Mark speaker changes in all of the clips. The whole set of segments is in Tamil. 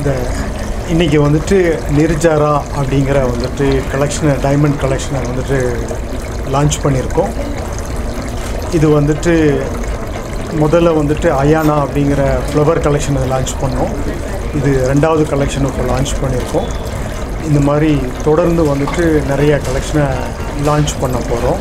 Speaker 1: இந்த இன்றைக்கி வந்துட்டு நிர்ஜாரா அப்படிங்கிற வந்துட்டு கலெக்ஷனை டைமண்ட் கலெக்ஷனை வந்துட்டு லான்ச் பண்ணியிருக்கோம் இது வந்துட்டு முதல்ல வந்துட்டு அயானா அப்படிங்கிற ஃப்ளவர் கலெக்ஷனை லான்ச் பண்ணோம் இது ரெண்டாவது கலெக்ஷன் இப்போ லான்ச் பண்ணியிருக்கோம் இந்த மாதிரி தொடர்ந்து வந்துட்டு நிறைய கலெக்ஷனை லான்ச் பண்ண போகிறோம்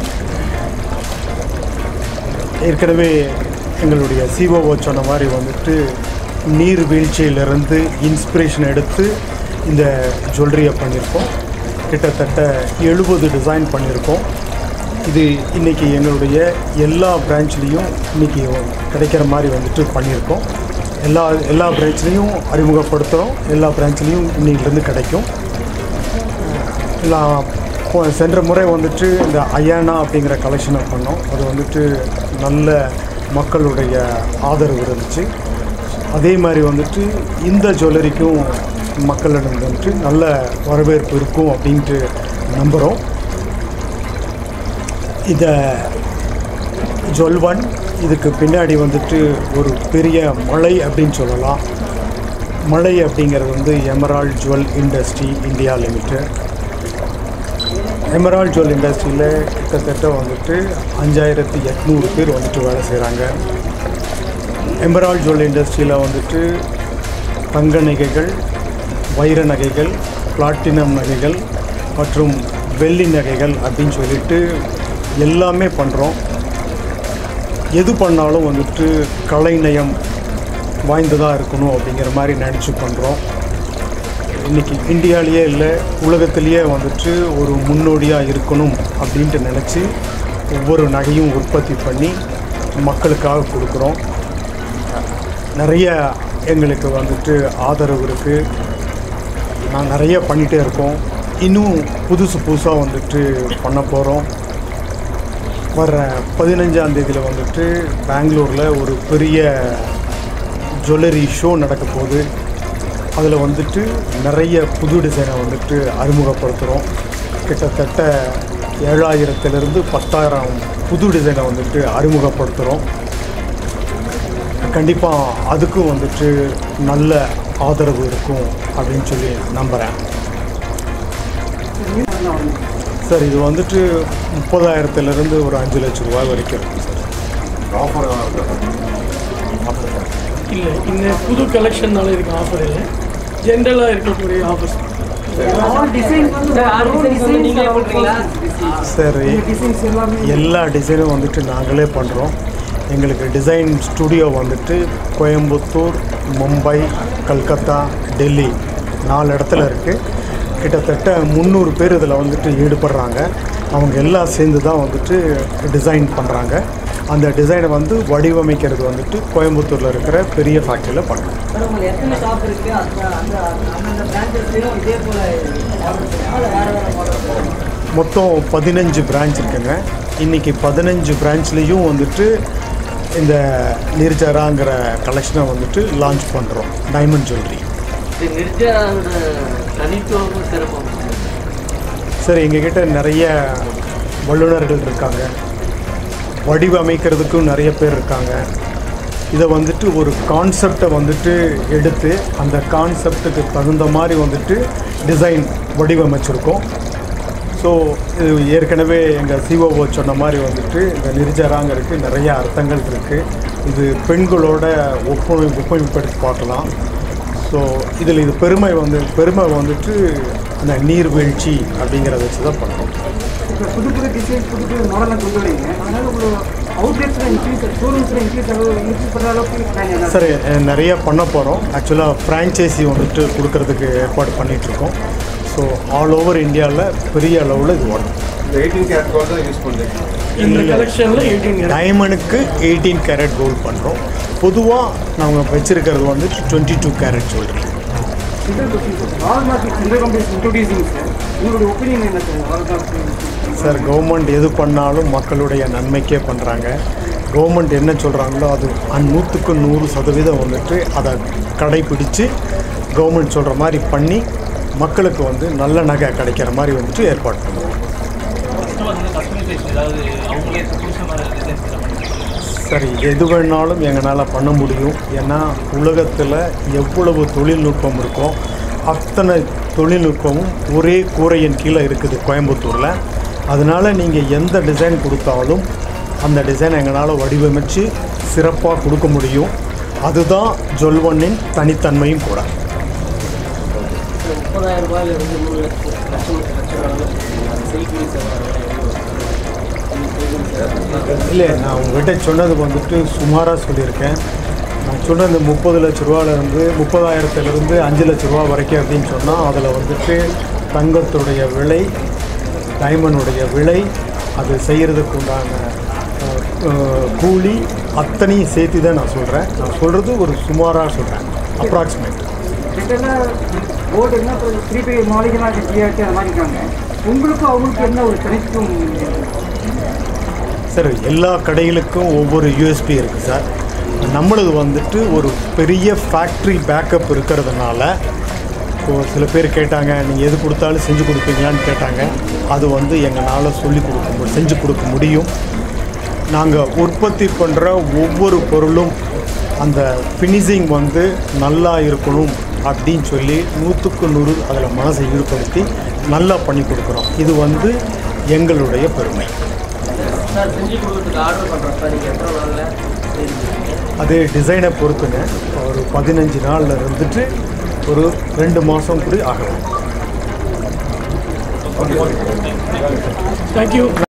Speaker 1: ஏற்கனவே எங்களுடைய சிஓஓ சொன்ன மாதிரி வந்துட்டு நீர்வீழ்ச்சியிலிருந்து இன்ஸ்பிரேஷன் எடுத்து இந்த ஜுவல்லரியை பண்ணியிருக்கோம் கிட்டத்தட்ட எழுபது டிசைன் பண்ணியிருக்கோம் இது இன்றைக்கி எங்களுடைய எல்லா பிரான்ச்லேயும் இன்றைக்கி கிடைக்கிற மாதிரி வந்துட்டு பண்ணியிருக்கோம் எல்லா எல்லா பிரான்ச்லேயும் அறிமுகப்படுத்துகிறோம் எல்லா பிரான்ச்லேயும் இன்னையிலேருந்து கிடைக்கும் நான் போ- சென்ற முறை வந்துட்டு இந்த அயானா அப்படிங்கிற கலெக்ஷனை பண்ணோம் அது வந்துட்டு நல்ல மக்களுடைய ஆதரவு இருந்துச்சு அதே மாதிரி வந்துட்டு இந்த ஜுவல்லரிக்கும் மக்களிடம் வந்துட்டு நல்ல வரவேற்பு இருக்கும் அப்படின்ட்டு நம்புகிறோம் இதை ஜுவல்வன் இதுக்கு பின்னாடி வந்துட்டு ஒரு பெரிய மலை அப்படின்னு சொல்லலாம் மலை அப்படிங்கிறது வந்து emerald jewel industry India limited emerald jewel இண்டஸ்ட்ரியில் கிட்டத்தட்ட வந்துட்டு அஞ்சாயிரத்தி எட்நூறு பேர் வந்துட்டு வேலை செய்கிறாங்க எமரால்ட் ஜுவல் இண்டஸ்ட்ரியில் வந்துட்டு தங்க நகைகள் வைர நகைகள் பிளாட்டினம் நகைகள் மற்றும் வெள்ளி நகைகள் அப்படின்னு சொல்லிட்டு எல்லாமே பண்ணுறோம் எது பண்ணாலும் வந்துட்டு கலைநயம் வாய்ந்ததாக இருக்கணும் அப்படிங்கிற மாதிரி நினச்சி பண்ணுறோம் இன்றைக்கி இந்தியாவிலேயே இல்லை உலகத்திலேயே வந்துட்டு ஒரு முன்னோடியாக இருக்கணும் அப்படின்ட்டு நினச்சி ஒவ்வொரு நகையும் உற்பத்தி பண்ணி மக்களுக்காக கொடுக்குறோம் நிறைய எங்களுக்கு வந்துட்டு ஆதரவு இருக்குது நான் நிறைய பண்ணிகிட்டே இருக்கோம் இன்னும் புதுசு புதுசாக வந்துட்டு பண்ண போகிறோம் வர பதினஞ்சாம் தேதியில் வந்துட்டு பெங்களூரில் ஒரு பெரிய ஜுவல்லரி ஷோ நடக்க போகுது அதில் வந்துட்டு நிறைய புது டிசைனை வந்துட்டு அறிமுகப்படுத்துகிறோம் கிட்டத்தட்ட ஏழாயிரத்துலேருந்து பத்தாயிரம் புது டிசைனை வந்துட்டு அறிமுகப்படுத்துகிறோம் கண்டிப்பாக அதுக்கும் வந்துட்டு நல்ல ஆதரவு இருக்கும் அப்படின்னு சொல்லி நம்புகிறேன் சார் இது வந்துட்டு முப்பதாயிரத்துலேருந்து ஒரு அஞ்சு லட்ச ரூபாய் வரைக்கும் இருக்கும் சார்
Speaker 2: இல்லை இந்த புது கலெக்ஷன்னால இதுக்கு ஆஃபர் இல்லை ஜென்ரலாக இருக்கக்கூடிய ஆஃபர்ஸ்
Speaker 1: சரி எல்லா டிசைனும் வந்துட்டு நாங்களே பண்ணுறோம் எங்களுக்கு டிசைன் ஸ்டுடியோ வந்துட்டு கோயம்புத்தூர் மும்பை கல்கத்தா டெல்லி நாலு இடத்துல இருக்குது கிட்டத்தட்ட முந்நூறு பேர் இதில் வந்துட்டு ஈடுபடுறாங்க அவங்க எல்லாம் சேர்ந்து தான் வந்துட்டு டிசைன் பண்ணுறாங்க அந்த டிசைனை வந்து வடிவமைக்கிறது வந்துட்டு கோயம்புத்தூரில் இருக்கிற பெரிய ஃபேக்ட்ரியில் பண்ணுறோம்
Speaker 3: மேடம் உங்களுக்கு எத்தனை ஷாப் இருக்கு அந்த அந்த அந்தந்த பிரான்ச்சஸ்லையும் இதே போல ஆர்டர் வேற வேற மாடல்
Speaker 1: மொத்தம் பதினஞ்சு பிரான்ச் இருக்குங்க இன்றைக்கி பதினஞ்சு பிரான்ச்லேயும் வந்துட்டு இந்த நிர்ஜராங்கிற கலெக்ஷனை வந்துட்டு லான்ச் பண்ணுறோம் டைமண்ட் ஜுவல்லரி
Speaker 3: இது நிர்ஜராவோட தனித்துவமும் சிறப்பும்
Speaker 1: சார் எங்ககிட்ட நிறைய வல்லுநர்கள் இருக்காங்க வடிவமைக்கிறதுக்கும் நிறைய பேர் இருக்காங்க இதை வந்துட்டு ஒரு கான்செப்டை வந்துட்டு எடுத்து அந்த கான்செப்டுக்கு தகுந்த மாதிரி வந்துட்டு டிசைன் வடிவமைச்சிருக்கோம் ஸோ இது ஏற்கனவே எங்கள் சிஓஓ சொன்ன மாதிரி வந்துட்டு இந்த நிர்ஜராங்கிறதுக்கு நிறைய அர்த்தங்கள் இருக்குது இது பெண்களோட ஒப்புமை ஒப்புமைப்படுத்தி பார்க்கலாம் ஸோ இதில் இது பெருமை வந்து பெருமை வந்துட்டு அந்த நீர்வீழ்ச்சி அப்படிங்கிறத வச்சு தான் பண்ணுறோம்
Speaker 4: இப்போ புது புது டிசைன் புது புது மாடலாக கொண்டு வரீங்க அதனால் உங்களுக்கு அவுட்லெட்ஸில் இன்க்ரீஸ் ஷோரூம்ஸில் இன்க்ரீஸ் அளவு இன்க்ரீஸ் பண்ணுற அளவுக்கு plan என்ன?
Speaker 1: சரி அஹ், நிறைய பண்ண போகிறோம் ஆக்சுவலாக ஃப்ரான்ச்சைசி வந்துட்டு கொடுக்கறதுக்கு ஏற்பாடு பண்ணிகிட்ருக்கோம் ஸோ ஆல் ஓவர் இந்தியாவில் பெரிய அளவில் இது வரும்
Speaker 5: இந்த எயிட்டீன் கேரட் கோல்டு தான் யூஸ் பண்ணுறீங்க
Speaker 2: இந்த கலெக்ஷனில் எயிட்டீன்
Speaker 1: டைமண்டுக்கு எயிட்டீன் கேரட் கோல்டு பண்ணுறோம் பொதுவாக நாங்கள் வச்சுருக்கிறது வந்து twenty two carat jewellery
Speaker 4: Central question, sir. All market central companies introducing, sir. உங்களுடைய ஒப்பீனியன் என்ன sir all market
Speaker 1: sir government எது பண்ணாலும் மக்களுடைய நன்மைக்கே பண்ணுறாங்க கவர்மெண்ட் என்ன சொல்கிறாங்களோ அது அந் நூற்றுக்கு நூறு சதவீதம் வந்துட்டு அதை கடைப்பிடிச்சு கவர்மெண்ட் சொல்கிற மாதிரி பண்ணி மக்களுக்கு வந்து நல்ல நகை கிடைக்கிற மாதிரி வந்துட்டு ஏற்பாடு பண்ணுவோம்
Speaker 6: கஸ்டமர் வந்து கஸ்டமைசேஷன் ஏதாவது அவங்களே புதுசாக டிசைன்ஸ்
Speaker 1: சரி எது வேணாலும் எங்களால் பண்ண முடியும் ஏன்னா உலகத்தில் எவ்வளவு தொழில்நுட்பம் இருக்கோ அத்தனை தொழில்நுட்பமும் ஒரே கூரையின் கீழே இருக்குது கோயம்புத்தூரில் அதனால் நீங்கள் எந்த டிசைன் கொடுத்தாலும் அந்த டிசைன் எங்களால் வடிவமைச்சு சிறப்பாக கொடுக்க முடியும் அதுதான் ஜொல்வனின் தனித்தன்மையும் கூட
Speaker 3: முப்பதாயிரம் ரூபாயிலிருந்து மூணு லட்சம் லட்சம் லட்சம் செல்ஃபி
Speaker 1: இல்லை நான் உங்கள்கிட்ட சொன்னது வந்துட்டு சுமாராக சொல்லியிருக்கேன் நான் சொன்னது முப்பது லட்ச ரூபாலேருந்து முப்பதாயிரத்துலேருந்து அஞ்சு லட்ச ரூபா வரைக்கும் அப்படின்னு சொன்னால் அதில் வந்துட்டு தங்கத்துடைய விலை டைமண்டுடைய விலை அது செய்கிறதுக்கு உண்டான அஹ், அஹ், கூலி அத்தனையும் சேர்த்து தான் நான் சொல்கிறேன் நான் சொல்கிறது ஒரு சுமாராக சொல்கிறேன் அப்ராக்சிமேட்
Speaker 4: ஜென்ரலாக போர்டு என்ன இப்போ பெரிய பெரிய மாளிகைலாம் ஜிஆர்டி அந்த மாதிரி இருக்காங்க உங்களுக்கும் அவங்களுக்கும் என்ன ஒரு தனித்துவம்
Speaker 1: சார் எல்லா கடைகளுக்கும் ஒவ்வொரு யூஎஸ்பி இருக்குது சார் நம்மளது வந்துட்டு ஒரு பெரிய ஃபேக்ட்ரி பேக்கப் இருக்கிறதுனால இப்போ சில பேர் கேட்டாங்க நீங்கள் எது கொடுத்தாலும் செஞ்சு கொடுப்பீங்களான்னு கேட்டாங்க அது வந்து எங்களால் சொல்லி கொடுக்க முடியும் செஞ்சு கொடுக்க முடியும் நாங்கள் உற்பத்தி பண்ணுற ஒவ்வொரு பொருளும் அந்த ஃபினிஷிங் வந்து நல்லா இருக்கணும் அப்படின்னு சொல்லி நூற்றுக்கு நூறு அதில் மனசை ஈடுபடுத்தி நல்லா பண்ணி கொடுக்குறோம் இது வந்து எங்களுடைய பெருமை
Speaker 3: சார் செஞ்சு கொடுக்கறதுக்கு ஆர்டர் பண்ணுறப்ப நீங்கள் எத்தனை நாளில்
Speaker 1: அது டிசைனை பொறுத்துங்க ஒரு பதினஞ்சு நாளில் இருந்துட்டு ஒரு ரெண்டு மாதம் கூட ஆகலாம்
Speaker 2: தேங்க்யூ